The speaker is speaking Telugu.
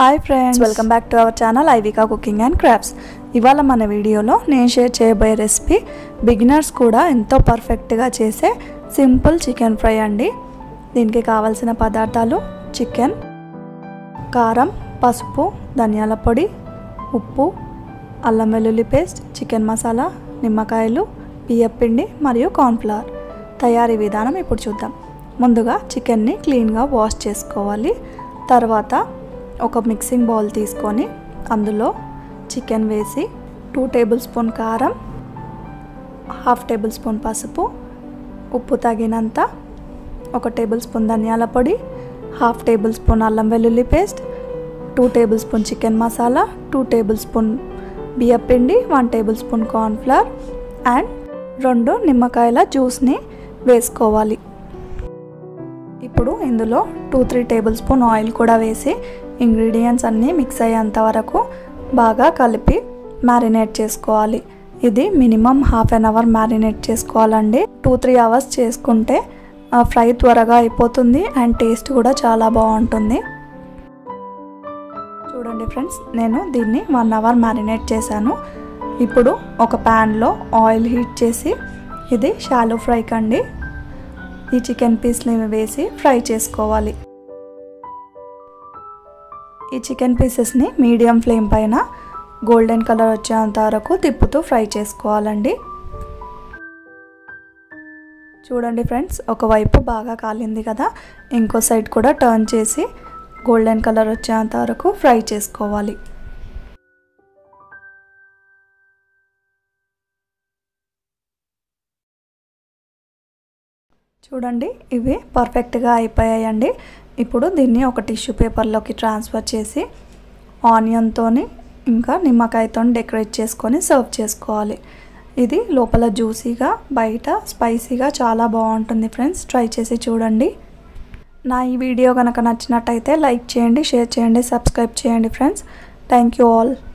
hi friends welcome back to our channel Ivika cooking and crafts ఇవాళ మన వీడియోలో నేను షేర్ చేయబోయే రెసిపీ బిగినర్స్ కూడా ఎంతో పర్ఫెక్ట్గా చేసే సింపుల్ చికెన్ ఫ్రై అండి దీనికి కావాల్సిన పదార్థాలు చికెన్ కారం పసుపు ధనియాల పొడి ఉప్పు అల్లం వెల్లుల్లి పేస్ట్ చికెన్ మసాలా నిమ్మకాయలు బియ్యపిండి మరియు కార్న్ఫ్లవర్ తయారీ విధానం ఇప్పుడు చూద్దాం ముందుగా చికెన్ని క్లీన్గా వాష్ చేసుకోవాలి తర్వాత ఒక మిక్సింగ్ బౌల్ తీసుకొని అందులో చికెన్ వేసి టూ టేబుల్ స్పూన్ కారం హాఫ్ టేబుల్ స్పూన్ పసుపు ఉప్పు తగినంత ఒక టేబుల్ స్పూన్ ధనియాల పొడి హాఫ్ టేబుల్ స్పూన్ అల్లం వెల్లుల్లి paste two tablespoon chicken masala two tablespoon బియ్యపిండి one tablespoon cornflour and రెండు నిమ్మకాయల జ్యూస్ని వేసుకోవాలి ఇప్పుడు ఇందులో two three tablespoon oil కూడా వేసి ఇంగ్రీడియంట్స్ అన్నీ మిక్స్ అయ్యేంత వరకు బాగా కలిపి మ్యారినేట్ చేసుకోవాలి ఇది minimum half an hour marinate చేసుకోవాలండి టూ త్రీ అవర్స్ చేసుకుంటే ఫ్రై త్వరగా అయిపోతుంది అండ్ టేస్ట్ కూడా చాలా బాగుంటుంది చూడండి ఫ్రెండ్స్ నేను దీన్ని వన్ అవర్ మ్యారినేట్ చేశాను ఇప్పుడు ఒక ప్యాన్లో ఆయిల్ హీట్ చేసి ఇది షాలో ఫ్రై కండి ఈ చికెన్ పీస్ని వేసి ఫ్రై చేసుకోవాలి ఈ చికెన్ పీసెస్ని మీడియం ఫ్లేమ్ పైన గోల్డెన్ కలర్ వచ్చేంత వరకు తిప్పుతూ ఫ్రై చేసుకోవాలండి చూడండి ఫ్రెండ్స్ ఒకవైపు బాగా కాలింది కదా ఇంకో సైడ్ కూడా టర్న్ చేసి గోల్డెన్ కలర్ వచ్చేంత వరకు ఫ్రై చేసుకోవాలి చూడండి ఇవి పర్ఫెక్ట్గా అయిపోయాయండి ఇప్పుడు దీన్ని ఒక టిష్యూ పేపర్లోకి ట్రాన్స్ఫర్ చేసి ఆనియన్తో ఇంకా నిమ్మకాయతో డెకరేట్ చేసుకొని సర్వ్ చేసుకోవాలి ఇది లోపల జ్యూసీగా బయట స్పైసీగా చాలా బాగుంటుంది ఫ్రెండ్స్ ట్రై చేసి చూడండి నా ఈ వీడియో కనుక నచ్చినట్టయితే లైక్ చేయండి షేర్ చేయండి సబ్స్క్రైబ్ చేయండి ఫ్రెండ్స్ థ్యాంక్ యూ ఆల్